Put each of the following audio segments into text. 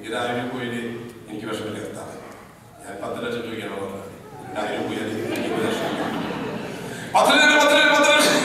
ഒരായിരം പോയില് എനിക്ക് വിഷമില്ല കർത്താവ് ഞാൻ പത്ത് ലക്ഷം രൂപയ്ക്കാണ് പറഞ്ഞത് രണ്ടായിരം പോയാൽ എനിക്ക് വിഷമില്ല പത്ത് ലക്ഷം പത്ത് ലക്ഷം പത്ത് ലക്ഷം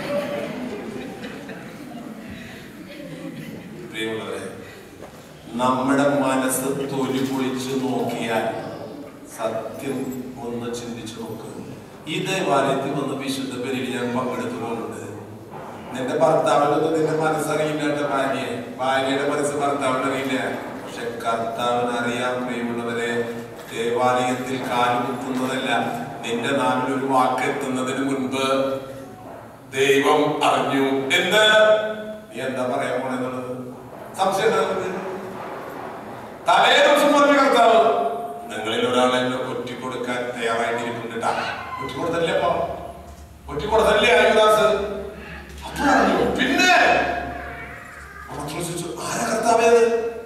പ്രിയമുള്ളവരെ നമ്മുടെ മനസ്സ് തൊലി പൊളിച്ച് നോക്കിയാൽ സത്യം ഒന്ന് ചിന്തിച്ചു നോക്കുക ഈ ദേവാലയത്തിൽ വന്ന് വിശുദ്ധ പേരിൽ ഞാൻ പങ്കെടുത്തുകൊണ്ടുണ്ട് നിന്റെ ഭർത്താവിനൊന്നും നിന്റെ മനസ്സറിയില്ല എന്റെ ഭാര്യയെ ഭാര്യയുടെ മനസ്സ് ഭർത്താവിന് അറിയില്ല പക്ഷെ കർത്താവിന് അറിയാം പ്രിയമുള്ളവരെ ദേവാലയത്തിൽ കാലുകുത്തുന്നതല്ല നിന്റെ നാവിൽ ഒരു വാക്ക് എത്തുന്നതിന് മുൻപ് ദൈവം അറിഞ്ഞു എന്ത് നീ എന്താ പറയാൻ പോണെന്നുള്ളത് സംശയം ഉണ്ടോ നിങ്ങൾക്ക്? തലേ ദിവസം പറഞ്ഞ കർത്താവ് നിങ്ങളിൽ ഒരാളെ എന്നെ ഒറ്റിക്കൊടുക്കാൻ തയ്യാറായിട്ടിരിക്കുന്നുണ്ട് ട്ടാ. ഒറ്റിക്കൊടുത്തല്ലേ അപ്പൊ ഒറ്റിക്കൊടുത്തല്ലേ അയ്യദാസ് അപ്പൊ അറിഞ്ഞു പിന്നെ പത്രോസ് ചോദിച്ചു, ആരാ കർത്താവേ അത്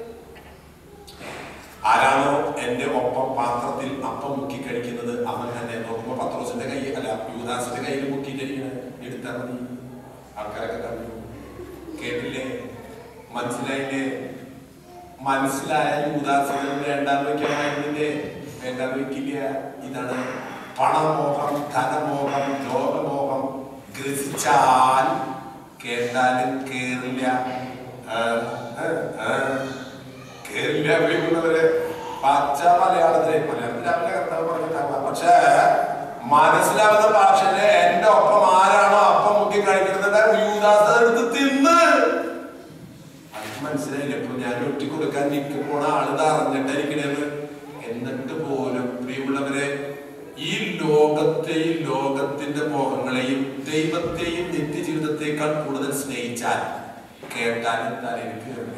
ആരാണോ എന്റെ ഒപ്പം പാത്രത്തിൽ അപ്പം മുക്കി കഴിക്കുന്നത് അവൻ തന്നെ നോക്കുമ്പോ പത്രോസിന്റെ കൈ അല്ല യുവദാസിന്റെ കയ്യിൽ മുക്കിയിട്ടിരിക്കുന്നത് എടുത്താൽ മതി ആൾക്കാരൊക്കെ കണ്ടു കേട്ടില്ലേ മനസ്സിലായില്ലേ മനസ്സിലായ യുവദാസിന് വേണ്ടാന്ന് വെക്കാമായിരുന്നില്ലേ വേണ്ടാന്ന് വെക്കില്ല ഇതാണ് പണമോഹം ധനമോഹം ലോകമോഹം ഗ്രസിച്ചാൽ കേട്ടാലും കേറില്ല ആ, ആ, ആ. കേറില്ല പ്രിയമുള്ളവരെ പച്ച മലയാളത്തിലെ മലയാളത്തിൽ അവന്റെ കർത്താവ് പറഞ്ഞിട്ടാവാം പക്ഷേ മനസ്സിലാവുന്ന ഭാഷയില് എന്റെ ഒപ്പം ആരാണോ അപ്പം മുക്കി കഴിക്കുന്നത് യൂദാസ് എടുത്ത് തിന്ന് അത് മനസ്സിലായില്ല ഇപ്പൊ ഞാൻ ഒറ്റി കൊടുക്കാൻ എനിക്ക് പോണ ആള് ഇത് അറിഞ്ഞിട്ടായിരിക്കണേന്ന് എന്നിട്ട് പോലും പ്രിയമുള്ളവരെ ഈ ലോകത്തെയും ലോകത്തിന്റെ മോഹങ്ങളെയും ദൈവത്തെയും നിത്യജീവിതത്തെക്കാൾ കൂടുതൽ സ്നേഹിച്ചാൽ കേട്ടാലും തലയിൽ കയറില്ല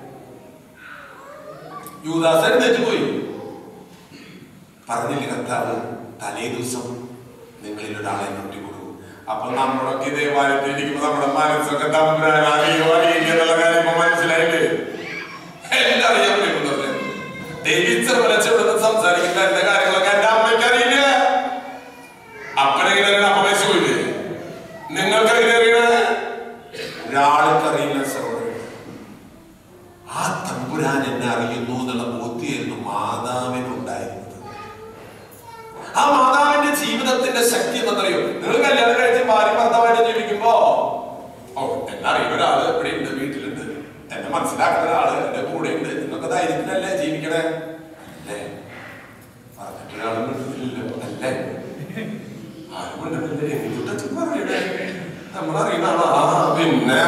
യൂദാസ് എഴുന്നേറ്റ് പോയി പറഞ്ഞില്ല കർത്താവ് തലേ ദിവസം നിങ്ങളിൽ ഒരാളെ കൊടുക്കും അപ്പൊ നമ്മളൊക്കെ ദേവാലയത്തിൽ ഇരിക്കുമ്പോ നമ്മുടെ മനസ്സൊക്കെ തമ്പുരാൻ അറിയോ അറിയില്ല എന്നുള്ള കാര്യം ഇപ്പൊ മനസ്സിലായില്ലേ എല്ലാം അറിയാൻ പറ്റുന്നത് ദേവീച്ചർ വിളിച്ചെവിടുന്ന് സംസാരിക്കുന്ന എന്റെ കാര്യങ്ങളൊക്കെ എന്റെ അമ്മയ്ക്ക് അറിയില്ല അപ്പനെങ്ങനെ അറിയണം അപ്പ മരിച്ചു പോയില്ലേ നിങ്ങൾക്ക് എങ്ങനെ അറിയണേ ഒരാൾക്കറിയില്ല സഹോദരൻ ആ തമ്പുരാൻ എന്നെ അറിയുന്നു എന്നുള്ള ബോധ്യമായിരുന്നു മാതാവിനുണ്ടായിരുന്നത് ആ മാതാവിന്റെ ജീവിതത്തിന്റെ ശക്തി എന്നറിയോ നിങ്ങൾ കല്യാണം കഴിച്ച് ഭാര്യ ഭർത്താവായിട്ട് ജീവിക്കുമ്പോ ഓ എന്നെ അറിയുന്ന ഒരാള് ഇവിടെ ഉണ്ട് വീട്ടിലുണ്ട് എന്നെ മനസ്സിലാക്കുന്ന ഒരാള് എന്റെ കൂടെ ഉണ്ട് എന്നൊക്കെ ധൈര്യത്തിലല്ലേ ജീവിക്കണേ അല്ലേ പറഞ്ഞിട്ടൊരാളും മിണ്ടുന്നില്ലല്ലോ അല്ലേ ആരും മിണ്ടുന്നില്ല എന്തുട്ടച്ച് പറയണേ നമ്മളറിയുന്ന ആളാ ആ, പിന്നെ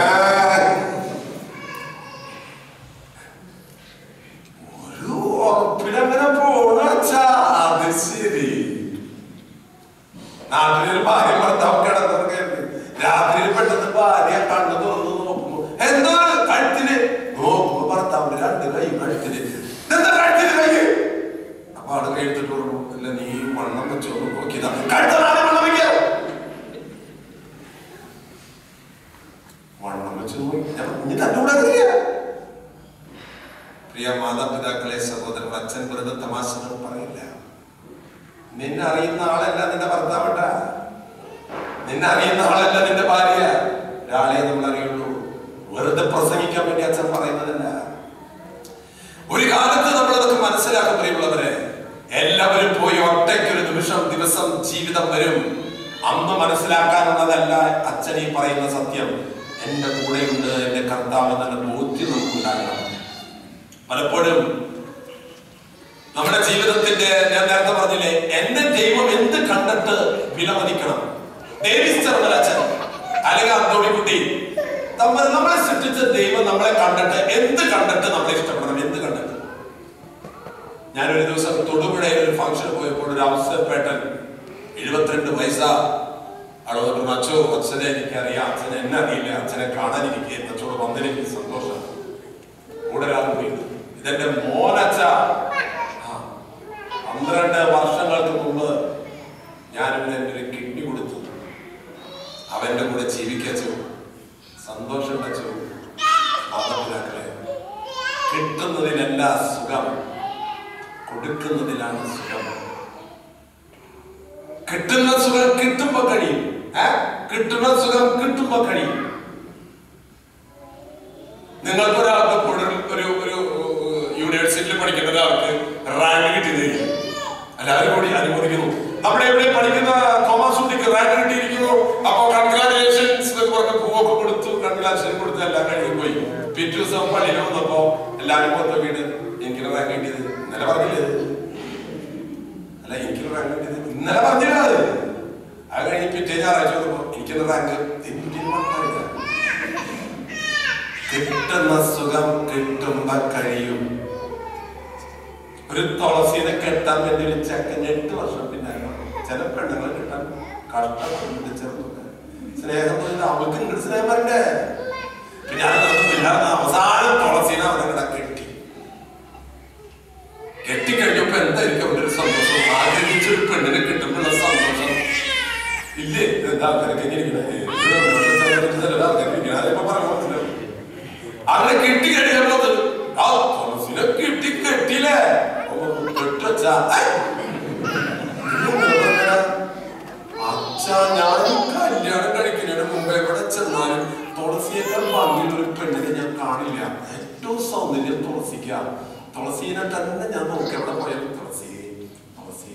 ഒരു ഉറപ്പിലങ്ങനെ പോണ അച്ഛാ അത് ശരി നാട്ടിലൊരു ഭാര്യ ഭർത്താവ് കിടന്നിറങ്ങരുത് രാത്രിയിൽ പെട്ടെന്ന് ഭാര്യ കണ്ണു തുറന്നു നോക്കുമ്പോ എന്താണ് കഴുത്തിന് നോക്കുമ്പോ ഭർത്താവിന്റെ രണ്ട് കൈ കഴുത്തിന് എന്താ കഴുത്തിന് കൈ അപ്പൊ ആള് കൈ എടുത്തിട്ട് പറഞ്ഞു അല്ല നീ വണ്ണം വെച്ചോ നോക്കിയതാ കഴുത്തനാണ് വണ്ണം വെക്കുക വണ്ണം വെച്ച് നോക്കി ഇനി തന്നൂടെ അറിയില്ല പ്രിയ മാതാപിതാക്കളെ സഹോദരൻ അച്ഛൻ വെറുതെ തമാശകൾ പറയില്ല നിന്നെ അറിയുന്ന ആളല്ല നിന്റെ ഭർത്താവട്ട നിന്നെ അറിയുന്ന ആളല്ല നിന്റെ ഭാര്യ ഒരാളെ നമ്മൾ അറിയുള്ളൂ വെറുതെ പ്രസംഗിക്കാൻ വേണ്ടി അച്ഛൻ പറയുന്നതല്ല ഒരു കാലത്ത് നമ്മൾ അതൊക്കെ മനസ്സിലാക്കും പ്രിയമുള്ളവരെ എല്ലാവരും പോയി ഒറ്റയ്ക്കൊരു നിമിഷം ദിവസം ജീവിതം വരും അന്ന് മനസ്സിലാക്കാനുള്ളതല്ല അച്ഛൻ ഈ പറയുന്ന സത്യം എന്റെ കൂടെയുണ്ട് എന്റെ കർത്താവ് എന്നുള്ള ബോധ്യം നമുക്കുണ്ടാകണം പലപ്പോഴും നമ്മുടെ ജീവിതത്തിന്റെ ഞാൻ നേരത്തെ പറഞ്ഞില്ലേ എന്റെ ദൈവം എന്ത് കണ്ടിട്ട് വിലമതിക്കണം ഡേവിസ് ചെറുമലച്ചൻ അല്ലെങ്കിൽ അന്തോണിക്കുട്ടി നമ്മൾ നമ്മളെ സൃഷ്ടിച്ച ദൈവം നമ്മളെ കണ്ടിട്ട് എന്ത് കണ്ടിട്ട് നമ്മളെ ഇഷ്ടപ്പെടണം എന്ത് കണ്ടിട്ട് ഞാനൊരു ദിവസം തൊടുപുഴയിൽ ഒരു ഫംഗ്ഷൻ പോയപ്പോൾ ഒരു അവസരപ്പേട്ടൻ എഴുപത്തിരണ്ട് വയസ്സാ അവിടെ വന്നിട്ട് അച്ഛോ അച്ഛനെ എനിക്കറിയാം അച്ഛനെ എന്നെ അറിയില്ല അച്ഛനെ കാണാൻ എനിക്ക് അച്ഛനോട് വന്നതിന് സന്തോഷം കൂടെ ഒരാൾ പോയി ഇതെന്റെ മോനച്ച ആ, പന്ത്രണ്ട് വർഷങ്ങൾക്ക് മുമ്പ് ഞാൻ ഇവന് എൻ്റെ ഒരു കിഡ്നി കൊടുത്തു അവന്റെ കൂടെ ജീവിക്കച്ചു സന്തോഷം വെച്ചു മാതാപിതാക്കളെ കിട്ടുന്നതിലല്ല സുഖം കൊടുക്കുന്നതിലാണ് സുഖം കിട്ടുന്ന സുഖം കിട്ടുമ്പോ കഴിയും ഏ? കിട്ടുന്ന സുഖം കിട്ടുമ്പോ കഴിയും നിങ്ങൾക്ക് ഒരാൾക്ക് ഇപ്പോൾ ഒരു ഒരു ഒരു യൂണിവേഴ്സിറ്റിയിൽ പഠിക്കുന്ന ഒരാൾക്ക് റാങ്ക് കിട്ടിയതായിരിക്കും എല്ലാവരും കൂടി അനുമോദിക്കുന്നു അവിടെ ഇവിടെ പഠിക്കുന്ന തോമസ് കുട്ടിക്ക് റാങ്ക് കിട്ടിയിരിക്കുന്നു അപ്പൊ കൺഗ്രാറ്റുലേഷൻസ് എന്നൊക്കെ പറഞ്ഞ് പൂവൊക്കെ കൊടുത്തു കൺഗ്രാറ്റുലേഷൻ കൊടുത്ത് എല്ലാം കഴിഞ്ഞ് പോയി പിറ്റേ ദിവസം പള്ളിയിൽ വന്നപ്പോ എല്ലാവരും പുറത്ത് വീട് എനിക്ക് റാങ്ക് കിട്ടിയത് ഇന്നലെ പറഞ്ഞില്ലേ ഇത്? അല്ല എനിക്ക് റാങ്ക് കിട്ടിയത് ഇന്നലെ പറഞ്ഞില്ല അത് അത് കഴിഞ്ഞ് പിറ്റേ ഞായറാഴ്ച വന്നപ്പോ എനിക്കൊരു റാങ്ക് എനിക്ക് മനസ്സിലായില്ല കിട്ടുന്ന സുഖം കിട്ടുമ്പോ കഴിയും ഒരു തുളസീനെ കെട്ടാൻ വേണ്ടി ഒരു ചെക്കൻ എട്ട് വർഷം പിന്നാലെ ചില പെണ്ണുങ്ങൾ കിട്ടാൻ കഷ്ടപ്പെട്ട് ചെറുപ്പം സ്നേഹം തോന്നിയത് അവൾക്ക് ഇങ്ങോട്ട് സ്നേഹം വരണ്ടേ പിന്നെ അത് നടന്നില്ല അവസാനം തുളസീനെ അവരങ്ങനെ കെട്ടി കെട്ടിക്കഴിഞ്ഞപ്പോ എന്തായിരിക്കും അവന്റെ ഒരു സന്തോഷം ആഗ്രഹിച്ചൊരു പെണ്ണിനെ കിട്ടുമ്പോഴുള്ള സന്തോഷം ഇല്ലേ എന്താ ആൾക്കാരൊക്കെ ഇങ്ങനെ ഇരിക്കണേ? ഏ, ഇത് ചില ചില ആൾക്കാരൊക്കെ ഇരിക്കണേ. അതിപ്പോ പറയാൻ പറ്റില്ല. അങ്ങനെ കെട്ടി കഴിയുമ്പോ അത് ആ തുളസിനെ കെട്ടി കെട്ടിയില്ലേ കെട്ടുവച്ചാ അച്ഛാ ഞാൻ കല്യാണം കഴിക്കുന്നതിന് മുമ്പ് എവിടെ ചെന്നാലും തുളസിയേക്കാൾ ഭംഗിയുള്ള ഒരു പെണ്ണിനെ ഞാൻ കാണില്ല ഏറ്റവും സൗന്ദര്യം തുളസിക്ക തുളസീനെ തന്നെ ഞാൻ നോക്കി എവിടെ പോയാലും തുളസി തുളസി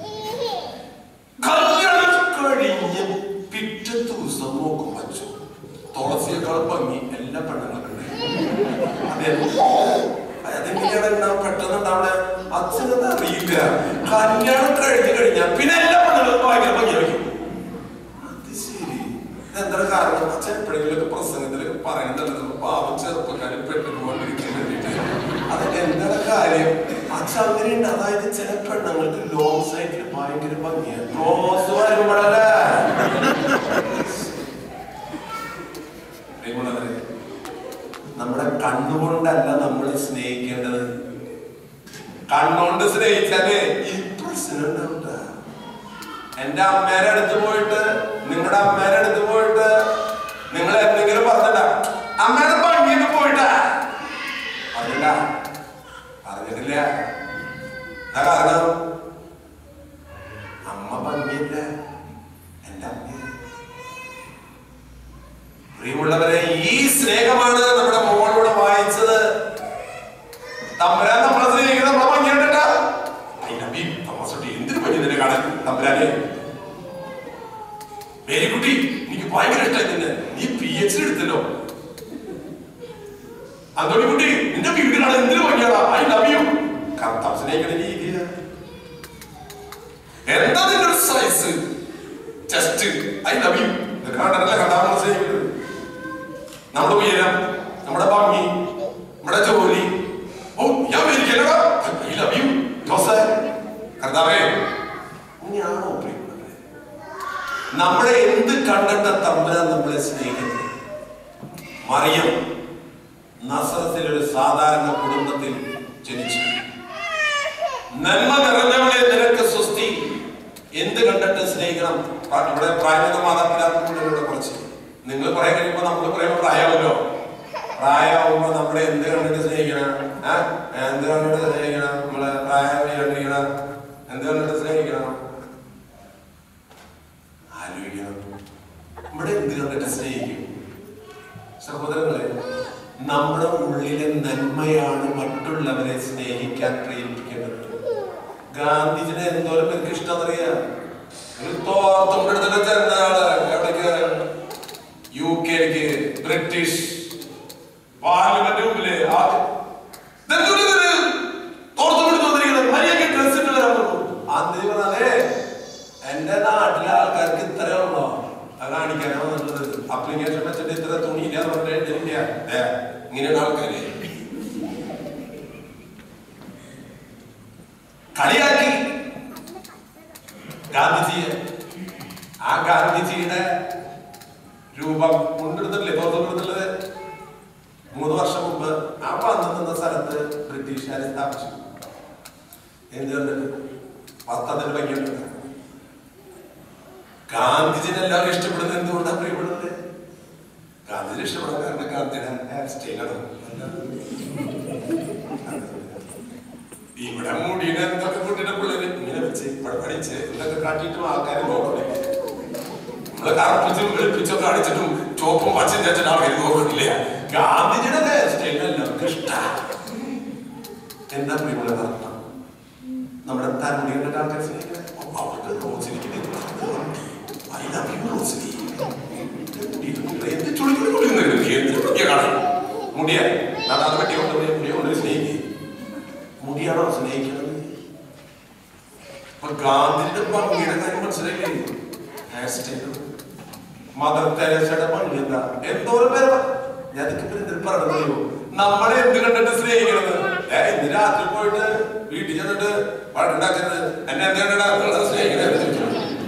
കല്യാണം കഴിഞ്ഞ് പിറ്റേ ദിവസം നോക്കും വച്ചു തുളസിയേക്കാൾ ഭംഗി എല്ലാ പെണ്ണുങ്ങൾക്കും അതെ അതെങ്ങനെയാണ് ഉണ്ടാവും പെട്ടെന്ന് ഉണ്ടാവണേ അച്ഛനത് അറിയില്ല കല്യാണം കഴിഞ്ഞു കഴിഞ്ഞാൽ പിന്നെ എല്ലാ പെണ്ണുങ്ങൾക്കും ഭയങ്കര ഭംഗിയായിരിക്കും അത് ശരി ഇതെന്താ കാരണം അച്ഛൻ എപ്പോഴെങ്കിലൊക്കെ പ്രസംഗത്തിലൊക്കെ പറയുന്നുണ്ടല്ലോ പാവം ചെറുപ്പക്കാരും പെട്ടുപോകാണ്ടിരിക്കാൻ വേണ്ടിയിട്ട് അതൊക്കെ എന്താണ് കാര്യം അച്ഛൻ അങ്ങനെയുണ്ട് അതായത് ചില പെണ്ണുങ്ങൾക്ക് ലോങ് സൈഡിൽ ഭയങ്കര ഭംഗിയാണ് ക്ലോസ് വരുമ്പോഴല്ലേ പ്രിയമുള്ളവരെ നമ്മുടെ കണ്ണുകൊണ്ടല്ല നമ്മൾ സ്നേഹിക്കേണ്ടത് കണ്ണുകൊണ്ട് സ്നേഹിച്ചാലേ ഈ പ്രശ്നം ഉണ്ടാവില്ല എന്റെ അമ്മേരെ അടുത്ത് പോയിട്ട് നിങ്ങളുടെ അമ്മേരെ അടുത്ത് പോയിട്ട് നിങ്ങൾ എന്തെങ്കിലും പറഞ്ഞില്ല അമ്മയുടെ ഭംഗിയൊക്കെ പോയിട്ടാ പറഞ്ഞില്ല പറഞ്ഞിട്ടില്ല എന്താ കാരണം അമ്മ ഭംഗിയില്ല എന്റെ അമ്മ പ്രിയമുള്ളവരെ ഈ സ്നേഹമാണ് നമ്മുടെ മോളിലൂടെ വായിച്ചത് തമ്പുരാൻ നമ്മളെ സ്നേഹിക്കുന്ന നമ്മളെ ഭംഗിയുണ്ടല്ല തമസട്ടി എന്തിനു പറ്റി നിന്നെ കാണാൻ തമ്പുരാനെ മേരിക്കുട്ടി എനിക്ക് ഭയങ്കര ഇഷ്ടമായി നിന്നെ നീ പി എച്ച് ഡി എടുത്തല്ലോ അന്തോണി കുട്ടി നിന്റെ വീട് കാണാൻ എന്തിനു ഭംഗിയാടാ ഐ ലവ് യു കർത്താവ് സ്നേഹിക്കുന്ന രീതിയാ എന്താ നിന്റെ ഒരു size chest I love you കാണാനല്ല കർത്താവ് സ്നേഹിക്കുന്നത് നമ്മുടെ ഉയരം നമ്മുടെ ഭംഗി നമ്മുടെ ജോലി ഓ ഞാൻ മേരിക്കല്ലടാ ഐ ലവ് യു ജോസേ കർത്താവേ ഇങ്ങനെയാണോ പ്രിയമുള്ളവരെ നമ്മളെ എന്ത് കണ്ടിട്ട തമ്പുരാൻ നമ്മളെ സ്നേഹിക്കുന്നത് മറിയം നസറത്തിലെ ഒരു സാധാരണ കുടുംബത്തിൽ ജനിച്ചു നന്മ നിറഞ്ഞവളെ നിനക്ക് സ്വസ്തി എന്ത് കണ്ടിട്ട് സ്നേഹിക്കണം പ്രാ- ഇവിടെ പ്രായമുള്ള മാതാപിതാക്കളുടെ കുറച്ച് നിങ്ങൾ കുറെ കഴിയുമ്പോ നമ്മൾ കുറെ പ്രായമാവുമല്ലോ പ്രായമാവുമ്പോ നമ്മളെ എന്ത് കണ്ടിട്ട് സ്നേഹിക്കണം ആ എന്ത് കണ്ടിട്ട് സ്നേഹിക്കണം നമ്മളെ പ്രായം കണ്ടിരിക്കണം എന്ത് കണ്ടിട്ട് സ്നേഹിക്കണം ആലോചിക്കണം ഇവിടെ എന്ത് കണ്ടിട്ട് സ്നേഹിക്കും സഹോദരങ്ങളെ നമ്മുടെ ഉള്ളിലെ നന്മയാണ് മറ്റുള്ളവരെ സ്നേഹിക്കാൻ പ്രേരിപ്പിക്കേണ്ടത് ഗാന്ധിജിനെ എന്തോരം പേർക്ക് ഇഷ്ടമെന്നറിയാം ഒരു തോർത്തുകൊണ്ടെടുത്തിട്ട് തരുന്ന ആള് എവിടേക്ക് യു കെയിലേക്ക് ബ്രിട്ടീഷ് പാർലമെന്റ് മുമ്പില് ആദ്യം ഇതെന്തൊരു ഇത്? തോർത്തുകൊടുത്ത് വന്നിരിക്കുന്നത് മര്യാദയ്ക്ക് ഡ്രസ് ഇട്ട് വരാൻ പറഞ്ഞു അന്നേ പറഞ്ഞേ എന്റെ നാട്ടിലെ ആൾക്കാർക്ക് ഇത്രേ ഉള്ളോ അത് കാണിക്കാനാ വന്നിട്ടുള്ളത് അപ്ലിക്കേഷൻ വെച്ചിട്ട് ഇത്ര തുണിയില്ല എന്ന് പറഞ്ഞിട്ട് ഇല്ല ദേ, ഇങ്ങനെയാണ് ആൾക്കാര് കളിയാക്കി ഗാന്ധിജിയെ ആ ഗാന്ധിജിയുടെ രൂപം കൊണ്ടെടുത്തിട്ടില്ലേ പുറത്തുകൊടുത്തിട്ടുള്ളത് മൂന്ന് വർഷം മുമ്പ് ആ വന്നു നിന്ന സ്ഥലത്ത് ബ്രിട്ടീഷുകാരെ സ്ഥാപിച്ചു എന്ത് കണ്ടിട്ട് പത്തതിന് ഭംഗിയുണ്ട് ഗാന്ധിജിനെ എല്ലാവരും ഇഷ്ടപ്പെടുന്നത് എന്തുകൊണ്ടാണ് പ്രിയപ്പെടുന്നത് ഗാന്ധിജി ഇഷ്ടപ്പെടാൻ കാരണം ഗാന്ധിയുടെ ഹെയർ സ്റ്റൈലാണ് ഇവിടെ മുടിയുടെ എന്തൊക്കെ കുട്ടിയുടെ പിള്ളേര് ഇങ്ങനെ വെച്ച് ഇവിടെ പഠിച്ച് ഇതൊക്കെ കാട്ടിയിട്ടും ആൾക്കാരെ നോക്കണേ നമ്മള് കറുപ്പിച്ചും വെളുപ്പിച്ചൊക്കെ അടിച്ചിട്ടും ചോപ്പും പച്ചയും തേച്ചിട്ട് ആൾക്കാർ നോക്കണില്ല ഗാന്ധിജിയുടെ ഹെയർ സ്റ്റൈൽ എല്ലാവർക്കും ഇഷ്ടമാണ് എന്താ പ്രിയമുള്ള അർത്ഥം നമ്മുടെ തന്മുടി കണ്ടിട്ട് ആൾക്കാർ സ്നേഹിക്കുന്നത് ഓ, അവൾക്ക് റോസിനിക്ക് ഐ ലവ് യു റോസിനി എന്ത് ചുളിക്കുളി കുളിക്കുന്നത് എന്ത് മുടിയ കാണാൻ മുടിയ നാടാതെ വെട്ടി കൊണ്ട് മുടിയ കൊണ്ട് സ്നേഹിക്കുക മുടിയാണോ സ്നേഹിക്കുന്നത് അപ്പൊ ഗാന്ധിയുടെ ഭംഗിയുടെ കാര്യം മനസ്സിലായില്ലേ ഹെയർ സ്റ്റൈൽ മദർ തെരേസയുടെ ഭംഗി എന്താ എന്തോരം പേര് പ- ഞാൻ ഇതൊക്കെ ഇപ്പൊ എന്തിന് പറഞ്ഞതറിയോ നമ്മളെ എന്ത് കണ്ടിട്ട് സ്നേഹിക്കണത് ഏ ഇന്ന് രാത്രി പോയിട്ട് വീട്ടിൽ ചെന്നിട്ട് വഴക്കുണ്ടാക്കരുത് എന്നെ എന്ത് കണ്ടിട്ടാ നിങ്ങളെ സ്നേഹിക്കണത് ചോദിച്ചു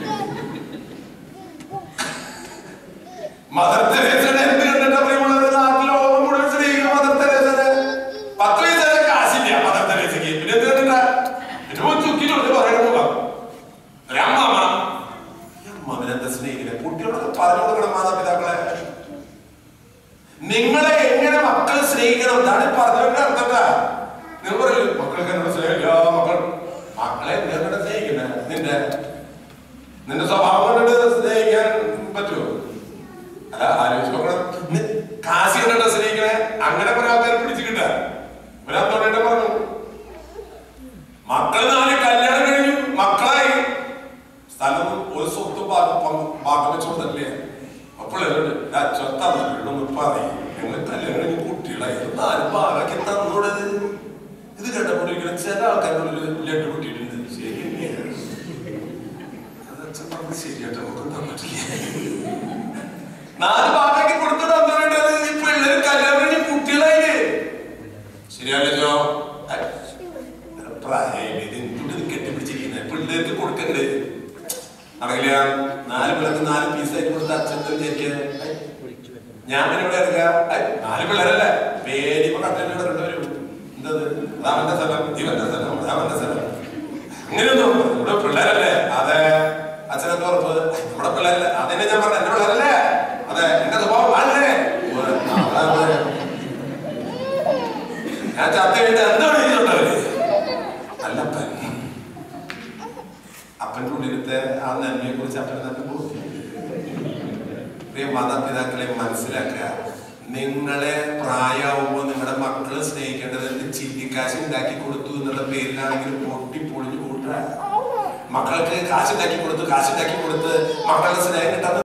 മദർ തെരേസയുടെ എന്ത് കണ്ടിട്ടാ പ്രിയമുള്ളത് നാട്ടിൽ ലോകം മുഴുവൻ സ്നേഹിക്കുന്ന മദർ തെരേസയുടെ പത്ത് പൈസയുടെ കാശില്ല മദർ തെരേസയ്ക്ക് പിന്നെ എന്ത് കണ്ടിട്ടാ പിന്നെ ഒരു ചുക്കിലൊരു പറയണ മുഖം ഒരമ്മ അമ്മനെന്താ സ്നേഹിക്കുന്നത് കുട്ടികളൊക്കെ പറഞ്ഞു കൊടുക്കണം മാതാപിതാക്കളെ നിങ്ങളെ എങ്ങനെ മക്കൾ സ്നേഹിക്കണം ഇതാണ് പറഞ്ഞതിന്റെ അർത്ഥം നിങ്ങൾ പറയൂ മക്കൾക്ക് എന്നോട് സ്നേഹില്ല മക്കൾ മക്കളെ എന്തിനാണ് സ്നേഹിക്കുന്നത് നിന്റെ നിന്റെ സ്വഭാവം കണ്ടിട്ട് സ്നേഹിക്കാൻ പറ്റുമോ അല്ല ആലോചിച്ച് നോക്കണം നി- കാശി കണ്ടിട്ട് സ്നേഹിക്കണേ അങ്ങനെ കുറെ ആൾക്കാരെ പിടിച്ചു കിട്ടുക ഒരാത്തോടെ പറഞ്ഞു മക്കൾ നാല് കല്യാണം കഴിഞ്ഞു മക്കളായി സ്ഥലം ഒരു സ്വത്തും ഭാഗം പങ്ക് ഭാഗം വെച്ച് കൊടുത്തിട്ടില്ലേ അപ്പോൾ ചൊത്താന്ന് പറയും നിങ്ങൾ കല്യാണം കഴിഞ്ഞ് കുട്ടികളായി ഇത് നാല് ഭാഗമാക്കി തന്നോടത് ഇത് കേട്ടപ്പോൾ ഇങ്ങനെ ചില ആൾക്കാരുടെ ലഡു കുട്ടിയിട്ടുണ്ട് ശരി തന്നെയാണ്. അത് അച്ഛൻ പറഞ്ഞത് ശരിയായിട്ട് നമുക്ക് തന്നിട്ടില്ല നാല് ഭാഗമാക്കി കൊടുത്തു തന്നിട്ടുണ്ട് ഈ പിള്ളേർ കല്യാണം കഴിഞ്ഞ് കുട്ടികളായില്ലേ ശരിയല്ലോ പ്രായം ഇത് എന്തുകൊണ്ട് ഇത് കെട്ടിപ്പിടിച്ചിരിക്കുന്നത് പിള്ളേർക്ക് കൊടുക്കണ്ടേ നടക്കില്ല നാല് പിള്ളേർക്ക് നാല് പീസായിട്ട് കൊടുത്ത അച്ഛൻ വിചാരിക്കുക ഞാൻ പിന്നെ ഇവിടെ ഇറങ്ങുക ഐ, നാല് പിള്ളേരല്ലേ പേരിപ്പോ കട്ടിലിന്റെ രണ്ടുപേരും എന്തത് അതാവന്റെ സ്ഥലം ഇവന്റെ സ്ഥലം അതാവന്റെ സ്ഥലം അങ്ങനെയൊന്നും ഇവിടെ പിള്ളേരല്ലേ അതെ അച്ഛനൊക്കെ ഉറപ്പ് നമ്മുടെ പിള്ളേരല്ലേ അതന്നെ ഞാൻ പറഞ്ഞ എന്റെ പിള്ളേരല്ലേ അതെ എന്റെ സ്വഭാവം അല്ലേ ഉവ്വ്. ആ, അതാ ഇവിടെ. ഞാൻ ചത്ത കഴിഞ്ഞിട്ട് എന്താണ് ചെയ്തിട്ടുണ്ടവര് അല്ലപ്പൻ അപ്പൻ്റെ ഉള്ളിലത്തെ ആ നന്മയെ കുറിച്ച് അപ്പൻ തന്നെ ബോധ്യമുണ്ട് പ്രിയ മാതാപിതാക്കളെ മനസ്സിലാക്കുക നിങ്ങളെ പ്രായമാവുമ്പോൾ നിങ്ങളുടെ മക്കളെ സ്നേഹിക്കേണ്ടത് എന്ത് ചില്ലിക്കാശ് ഉണ്ടാക്കി കൊടുത്തു എന്നുള്ള പേരിലാണെങ്കിൽ പൊട്ടി പൊളിഞ്ഞു കൂട്ടുക മക്കൾക്ക് കാശുണ്ടാക്കി കൊടുത്ത് കാശുണ്ടാക്കി കൊടുത്ത് മക്കളുടെ സ്നേഹം കിട്ടാൻ